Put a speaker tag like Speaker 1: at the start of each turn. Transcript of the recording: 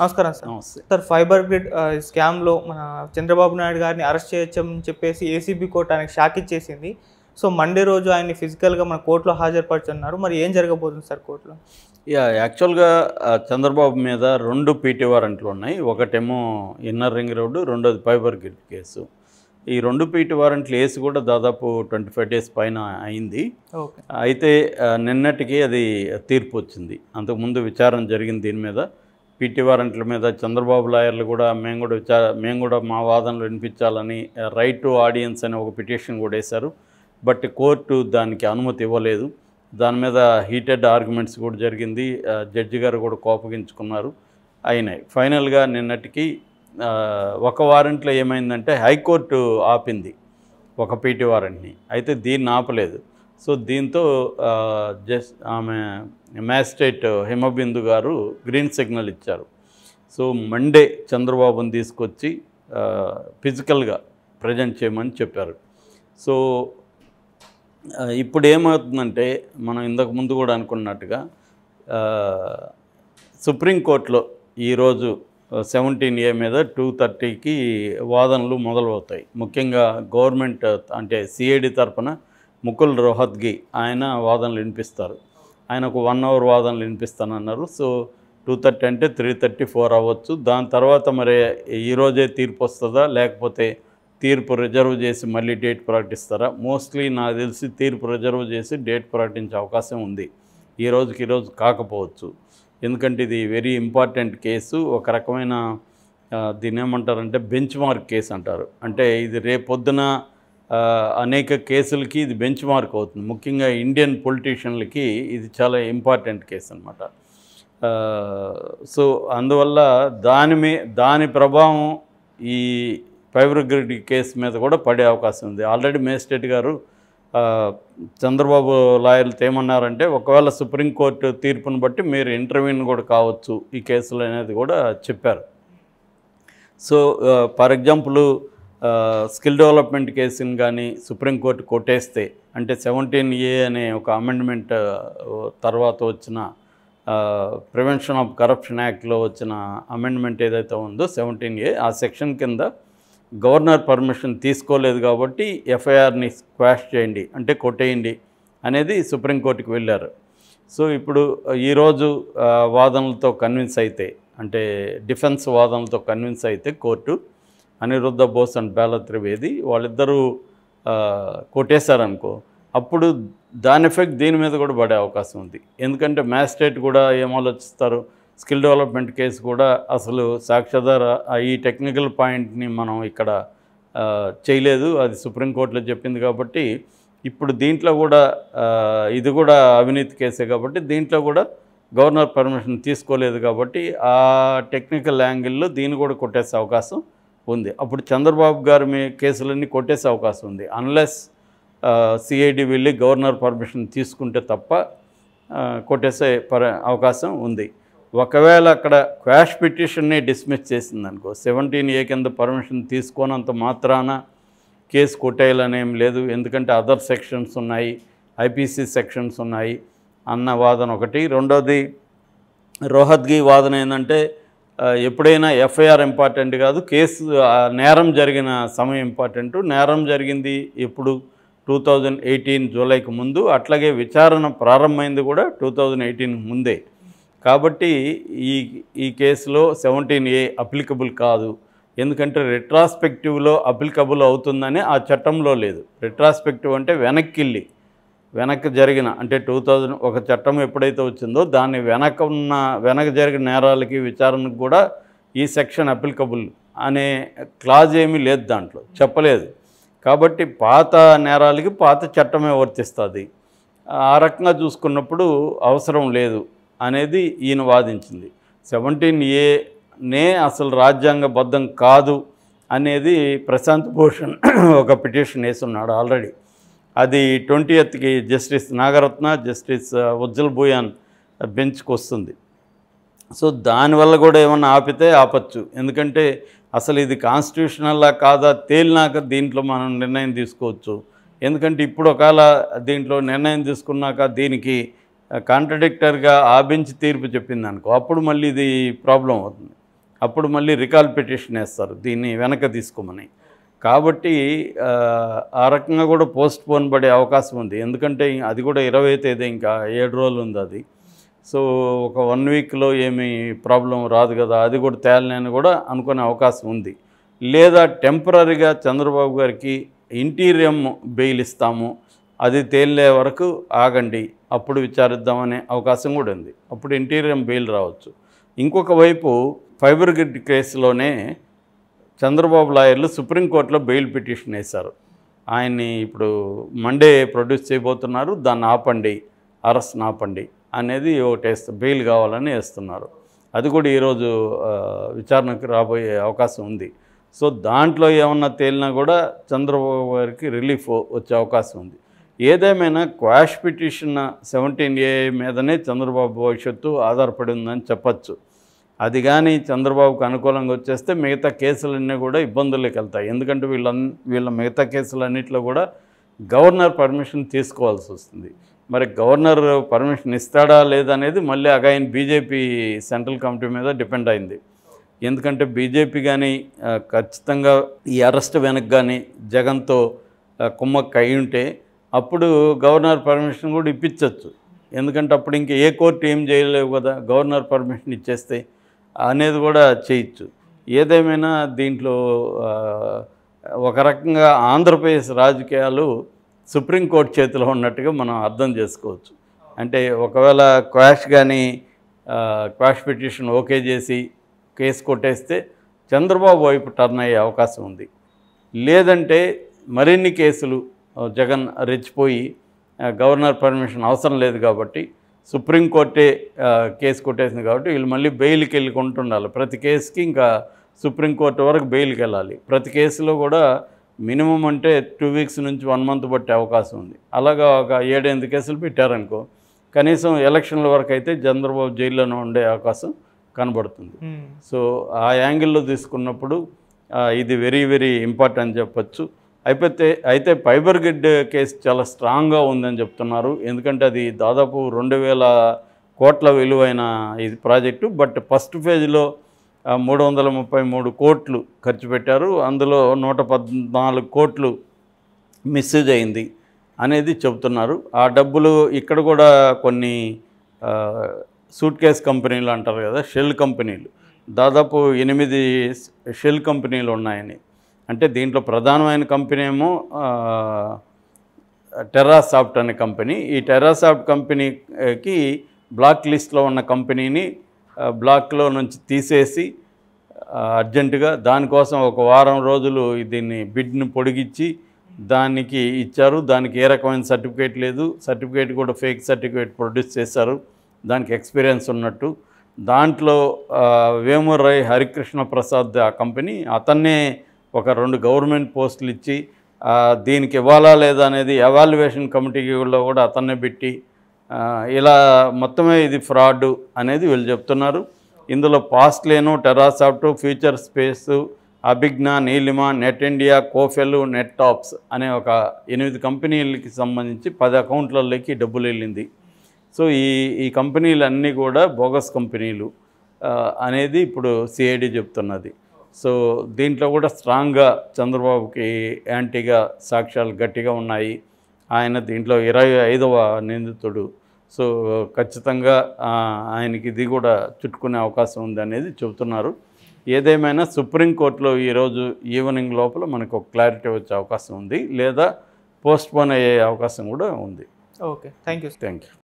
Speaker 1: నమస్కారం సార్
Speaker 2: నమస్తే
Speaker 1: sir fibre grid ఆ, స్కామ్లో మన చంద్రబాబు నాయుడు గారిని అరెస్ట్ చేయొచ్చని చెప్పేసి ఏసీబీ కోర్టు ఆయనకు షాక్ ఇచ్చేసింది సో మండే రోజు ఆయన్ని ఫిజికల్గా మన కోర్టులో హాజరుపరచున్నారు మరి ఏం జరగబోతుంది సార్ కోర్టులో
Speaker 2: యా యాక్చువల్గా ఆ, చంద్రబాబు మీద రెండు పీటీ వారెంట్లు ఉన్నాయి ఒకటేమో ఇన్నర్ రింగ్ రోడ్డు రెండోది ఫైబర్ గ్రిడ్ కేసు ఈ రెండు పీటీ వారెంట్లు వేసి కూడా దాదాపు ట్వంటీ ఫైవ్ డేస్ పైన అయింది
Speaker 1: ఓకే
Speaker 2: అయితే ఆ, నిన్నటికి అది తీర్పు వచ్చింది అంతకుముందు విచారణ జరిగింది దీని మీద పీటీ వారెంట్ల మీద చంద్రబాబు లాయర్లు కూడా మేము కూడా విచార మేము కూడా మా వాదనలు వినిపించాలని రైట్ టు ఆడియన్స్ అని ఒక పిటిషన్ కూడా వేశారు బట్ కోర్టు దానికి అనుమతి ఇవ్వలేదు దాని మీద హీటెడ్ ఆర్గ్యుమెంట్స్ కూడా జరిగింది ఆ, జడ్జి గారు కూడా కోపగించుకున్నారు అయినాయి ఫైనల్గా నిన్నటికి ఆ, ఒక వారెంట్లో ఏమైందంటే హైకోర్టు ఆపింది ఒక పీటీ వారెంట్ని అయితే దీన్ని ఆపలేదు సో దీంతో ఆ, జస్ట్ ఆమె magistrate Himabindu garu green signal ఇచ్చారు సో మండే చంద్రబాబుని తీసుకొచ్చి ఆ, ఫిజికల్గా ప్రజెంట్ చేయమని చెప్పారు సో ఆ, ఇప్పుడు ఏమవుతుందంటే మనం ఇంతకు ముందు కూడా అనుకున్నట్టుగా ఆ, సుప్రీంకోర్టులో ఈరోజు సెవెంటీన్ ఏ మీద టూ థర్టీకి వాదనలు మొదలవుతాయి ముఖ్యంగా గవర్నమెంట్ అంటే సిఐడి తరపున ముకుల్ రోహత్గి ఆయన వాదనలు వినిపిస్తారు ఆయన ఒక వన్ అవర్ వాదనలు వినిపిస్తానన్నారు సో టూ థర్టీ అంటే త్రీ థర్టీ ఫోర్ అవ్వచ్చు దాని తర్వాత మరి ఈరోజే తీర్పు వస్తుందా లేకపోతే తీర్పు రిజర్వ్ చేసి మళ్ళీ డేట్ ప్రకటిస్తారా మోస్ట్లీ నాకు తెలిసి తీర్పు రిజర్వ్ చేసి డేట్ ప్రకటించే అవకాశం ఉంది ఈ రోజుకి ఈరోజు కాకపోవచ్చు ఎందుకంటే ఇది వెరీ ఇంపార్టెంట్ కేసు ఒక రకమైన ఆ, దీన్ని ఏమంటారంటే బెంచ్ మార్క్ కేసు అంటారు అంటే ఇది రేపొద్దున ఆ, అనేక కేసులకి ఇది బెంచ్ మార్క్ అవుతుంది ముఖ్యంగా ఇండియన్ పొలిటీషియన్లకి ఇది చాలా ఇంపార్టెంట్ కేసు అనమాట సో అందువల్ల దాని మీ దాని ప్రభావం ఈ ఫైబర్ గ్రిడ్ కేసు మీద కూడా పడే అవకాశం ఉంది ఆల్రెడీ మేజిస్ట్రేట్ గారు ఆ, చంద్రబాబు లాయర్లతో ఏమన్నారంటే ఒకవేళ సుప్రీంకోర్టు తీర్పును బట్టి మీరు ఇంటర్వ్యూని కూడా కావచ్చు ఈ కేసులో అనేది కూడా చెప్పారు so for example skill development కేసుని కానీ సుప్రీంకోర్టు కొట్టేస్తే అంటే సెవెంటీన్ ఏ అనే ఒక అమెండ్మెంట్ తర్వాత వచ్చిన ప్రివెన్షన్ ఆఫ్ కరప్షన్ యాక్ట్లో వచ్చిన అమెండ్మెంట్ ఏదైతే ఉందో సెవెంటీన్ ఏ ఆ సెక్షన్ కింద గవర్నర్ పర్మిషన్ తీసుకోలేదు కాబట్టి ఎఫ్ఐఆర్ని స్క్వాష్ చేయండి అంటే కొట్టేయండి అనేది సుప్రీంకోర్టుకి వెళ్ళారు సో ఇప్పుడు ఈరోజు ఆ, వాదనలతో కన్విన్స్ అయితే అంటే డిఫెన్స్ వాదనలతో కన్విన్స్ అయితే కోర్టు అనిరుద్ధ బోస్ అండ్ బేల త్రివేది వాళ్ళిద్దరూ ఆ, కొట్టేశారనుకో అప్పుడు దాని ఎఫెక్ట్ దీని మీద కూడా పడే అవకాశం ఉంది ఎందుకంటే మ్యాజిస్ట్రేట్ కూడా ఏం ఆలోచిస్తారు స్కిల్ డెవలప్మెంట్ కేసు కూడా అసలు సాక్ష్యాధార ఆ ఈ టెక్నికల్ పాయింట్ని మనం ఇక్కడ ఆ, చేయలేదు అది సుప్రీంకోర్టులో చెప్పింది కాబట్టి ఇప్పుడు దీంట్లో కూడా ఆ, ఇది కూడా అవినీతి కేసే కాబట్టి దీంట్లో కూడా గవర్నర్ పర్మిషన్ తీసుకోలేదు కాబట్టి ఆ టెక్నికల్ యాంగిల్లో దీన్ని కూడా కొట్టేసే అవకాశం ఉంది అప్పుడు చంద్రబాబు గారి మీ కేసులన్నీ కొట్టేసే అవకాశం ఉంది అన్లెస్ సిఐడి వెళ్ళి గవర్నర్ పర్మిషన్ తీసుకుంటే తప్ప ఆ, కొట్టేసే పర అవకాశం ఉంది ఒకవేళ అక్కడ క్వాష్ పిటిషన్ని డిస్మిస్ చేసింది అనుకో సెవెంటీన్ ఏ కింద పర్మిషన్ తీసుకోనంత మాత్రాన కేసు కొట్టేయాలనేం లేదు ఎందుకంటే అదర్ సెక్షన్స్ ఉన్నాయి ఐపీసీ సెక్షన్స్ ఉన్నాయి అన్న వాదన ఒకటి రెండోది రోహత్గి వాదన ఏంటంటే ఆ, ఎప్పుడైనా ఎఫ్ఐఆర్ ఇంపార్టెంట్ కాదు కేసు ఆ, నేరం జరిగిన సమయం ఇంపార్టెంట్ నేరం జరిగింది ఎప్పుడు టూ థౌజండ్ ఎయిటీన్ జూలైకి ముందు అట్లాగే విచారణ ప్రారంభమైంది కూడా టూ థౌజండ్ ఎయిటీన్ ముందే కాబట్టి ఈ ఈ కేసులో సెవెంటీన్ ఏ అప్లికబుల్ కాదు ఎందుకంటే రిట్రాస్పెక్టివ్లో అప్లికబుల్ అవుతుందని ఆ చట్టంలో లేదు రిట్రాస్పెక్టివ్ అంటే వెనక్కిళ్ళి వెనక్కి జరిగిన అంటే టూ థౌజండ్ ఒక చట్టం ఎప్పుడైతే వచ్చిందో దాన్ని వెనక ఉన్న వెనక జరిగిన నేరాలకి విచారణకు కూడా ఈ సెక్షన్ అప్లికబుల్ అనే క్లాజ్ ఏమీ లేదు దాంట్లో చెప్పలేదు కాబట్టి పాత నేరాలకి పాత చట్టమే వర్తిస్తుంది ఆ రకంగా చూసుకున్నప్పుడు అవసరం లేదు అనేది ఈయన వాదించింది సెవెంటీన్ ఏనే అసలు రాజ్యాంగబద్ధం కాదు అనేది ప్రశాంత్ భూషణ్ ఒక పిటిషన్ వేసున్నాడు ఆల్రెడీ అది ట్వంటీ ఎత్కి జస్టిస్ నాగరత్న జస్టిస్ ఆ, ఉజ్జల్ భూయాన్ బెంచ్కి వస్తుంది సో దానివల్ల కూడా ఏమన్నా ఆపితే ఆపచ్చు ఎందుకంటే అసలు ఇది కాన్స్టిట్యూషనల్లా కాదా తేలినాక దీంట్లో మనం నిర్ణయం తీసుకోవచ్చు ఎందుకంటే ఇప్పుడు ఒకవేళ దీంట్లో నిర్ణయం తీసుకున్నాక దీనికి కాంట్రడిక్టర్గా ఆ బెంచ్ తీర్పు చెప్పింది అనుకో అప్పుడు మళ్ళీ ఇది ప్రాబ్లం అవుతుంది అప్పుడు మళ్ళీ రికాల్ పిటిషన్ వేస్తారు దీన్ని వెనక తీసుకోమని కాబట్టి ఆ, ఆ రకంగా కూడా పోస్ట్ పోన్ పడే అవకాశం ఉంది ఎందుకంటే అది కూడా ఇరవై తేదీ ఇంకా ఏడు రోజులు ఉంది అది సో ఒక వన్ వీక్లో ఏమి ప్రాబ్లం రాదు కదా అది కూడా తేలని కూడా అనుకునే అవకాశం ఉంది లేదా టెంపరీగా చంద్రబాబు గారికి ఇంటీరియం బెయిల్ ఇస్తాము అది తేలే వరకు ఆగండి అప్పుడు విచారిద్దామనే అవకాశం కూడా ఉంది అప్పుడు ఇంటీరియం బెయిల్ రావచ్చు ఇంకొక వైపు ఫైబర్ గ్రిడ్ కేసులోనే చంద్రబాబు లాయర్లు సుప్రీంకోర్టులో బెయిల్ పిటిషన్ వేశారు ఆయన్ని ఇప్పుడు మండే ప్రొడ్యూస్ చేయబోతున్నారు దాన్ని ఆపండి అరెస్ట్ ఆపండి అనేది ఒకటి వేస్తారు బెయిల్ కావాలని వేస్తున్నారు అది కూడా ఈరోజు ఆ, విచారణకు రాబోయే అవకాశం ఉంది సో దాంట్లో ఏమన్నా తేలినా కూడా చంద్రబాబు గారికి రిలీఫ్ వచ్చే అవకాశం ఉంది ఏదేమైనా క్వాష్ పిటిషన్ సెవెంటీన్ ఏ మీదనే చంద్రబాబు భవిష్యత్తు ఆధారపడి ఉందని చెప్పచ్చు అది కానీ చంద్రబాబుకు అనుకూలంగా వచ్చేస్తే మిగతా కేసులన్నీ కూడా ఇబ్బందుల్లోకి వెళ్తాయి ఎందుకంటే వీళ్ళ వీళ్ళ మిగతా కేసులన్నింటిలో కూడా గవర్నర్ పర్మిషన్ తీసుకోవాల్సి వస్తుంది మరి గవర్నర్ పర్మిషన్ ఇస్తాడా లేదనేది మళ్ళీ అగైన్ బీజేపీ సెంట్రల్ కమిటీ మీద డిపెండ్ అయింది ఎందుకంటే బీజేపీ కానీ ఆ, ఖచ్చితంగా ఈ అరెస్ట్ వెనక కానీ జగన్తో ఆ, కుమ్మక్క అయి ఉంటే అప్పుడు గవర్నర్ పర్మిషన్ కూడా ఇప్పించవచ్చు ఎందుకంటే అప్పుడు ఇంక ఏ కోర్టు ఏం చేయలేవు కదా గవర్నర్ పర్మిషన్ ఇచ్చేస్తే అనేది కూడా చేయొచ్చు ఏదేమైనా దీంట్లో ఆ, ఒక రకంగా ఆంధ్రప్రదేశ్ రాజకీయాలు సుప్రీంకోర్టు చేతిలో ఉన్నట్టుగా మనం అర్థం చేసుకోవచ్చు అంటే ఒకవేళ క్వాష్ కానీ క్వాష్ పిటిషన్ ఓకే చేసి కేసు కొట్టేస్తే చంద్రబాబు వైపు టర్న్ అయ్యే అవకాశం ఉంది లేదంటే మరిన్ని కేసులు ఆ, జగన్ రెచ్చిపోయి ఆ, గవర్నర్ పర్మిషన్ అవసరం లేదు కాబట్టి సుప్రీంకోర్టే ఆ, కేసు కొట్టేసింది కాబట్టి వీళ్ళు మళ్ళీ బెయిల్కి వెళ్ళుకుంటుండాలి ప్రతి కేసుకి ఇంకా సుప్రీంకోర్టు వరకు బెయిల్కి వెళ్ళాలి ప్రతి కేసులో కూడా మినిమం అంటే టూ వీక్స్ నుంచి వన్ మంత్ పట్టే అవకాశం ఉంది అలాగా ఒక ఏడెనిమిది కేసులు పెట్టారనుకో కనీసం ఎలక్షన్ల వరకు అయితే చంద్రబాబు జైల్లోనే ఉండే అవకాశం కనబడుతుంది
Speaker 1: మ్మ్.
Speaker 2: సో ఆ యాంగిల్లో తీసుకున్నప్పుడు ఆ, ఇది వెరీ వెరీ ఇంపార్టెంట్ చెప్పొచ్చు అయిపోతే అయితే ఫైబర్ గ్రిడ్ కేసు చాలా స్ట్రాంగ్గా ఉందని చెప్తున్నారు ఎందుకంటే అది దాదాపు రెండు వేల కోట్ల విలువైన ఇది ప్రాజెక్టు బట్ ఫస్ట్ ఫేజ్లో మూడు వందల ముప్పై మూడు కోట్లు ఖర్చు పెట్టారు అందులో నూట పద్నాలుగు కోట్లు మిస్యూజ్ అయింది అనేది చెబుతున్నారు ఆ డబ్బులు ఇక్కడ కూడా కొన్ని సూట్ కేస్ కంపెనీలు అంటారు కదా షెల్ కంపెనీలు దాదాపు ఎనిమిది షెల్ కంపెనీలు ఉన్నాయని అంటే దీంట్లో ప్రధానమైన కంపెనీ ఏమో ఆ, టెర్రాసాఫ్ట్ అనే కంపెనీ ఈ టెర్రాసాఫ్ట్ కంపెనీకి బ్లాక్ లిస్ట్లో ఉన్న కంపెనీని ఆ, బ్లాక్లో నుంచి తీసేసి ఆ, అర్జెంటుగా దానికోసం ఒక వారం రోజులు దీన్ని బిడ్ని పొడిగించి దానికి ఇచ్చారు దానికి ఏ రకమైన సర్టిఫికేట్ లేదు సర్టిఫికేట్ కూడా ఫేక్ సర్టిఫికేట్ ప్రొడ్యూస్ చేశారు దానికి ఎక్స్పీరియన్స్ ఉన్నట్టు దాంట్లో ఆ, వేమూరై హరికృష్ణ ప్రసాద్ ఆ కంపెనీ అతన్నే ఒక రెండు గవర్నమెంట్ పోస్టులు ఇచ్చి ఆ, దీనికి ఇవ్వాలా లేదా అనేది ఎవాల్యుయేషన్ కమిటీలో కూడా అతన్నే పెట్టి ఆ, ఇలా మొత్తమే ఇది ఫ్రాడ్ అనేది వీళ్ళు చెప్తున్నారు ఇందులో పాస్ట్లేను Terasoft future space Abhigna Neelima net India కోఫెల్ నెట్ టాప్స్ అనే ఒక ఎనిమిది కంపెనీలకి సంబంధించి పది అకౌంట్లలోకి డబ్బులు వెళ్ళింది సో ఈ ఈ కంపెనీలన్నీ కూడా బోగస్ కంపెనీలు ఆ, అనేది ఇప్పుడు సిఐడి చెప్తున్నది సో దీంట్లో కూడా స్ట్రాంగ్గా చంద్రబాబుకి యాంటీగా సాక్ష్యాలు గట్టిగా ఉన్నాయి ఆయన దీంట్లో ఇరవై ఐదవ నిందితుడు సో ఖచ్చితంగా ఆ, ఆయనకి ఇది కూడా చుట్టుకునే అవకాశం ఉంది అనేది చెబుతున్నారు ఏదేమైనా సుప్రీంకోర్టులో ఈరోజు ఈవినింగ్ లోపల మనకు ఒక క్లారిటీ వచ్చే అవకాశం ఉంది లేదా పోస్ట్ పోన్ అయ్యే అవకాశం కూడా ఉంది
Speaker 1: okay thank you
Speaker 2: thank you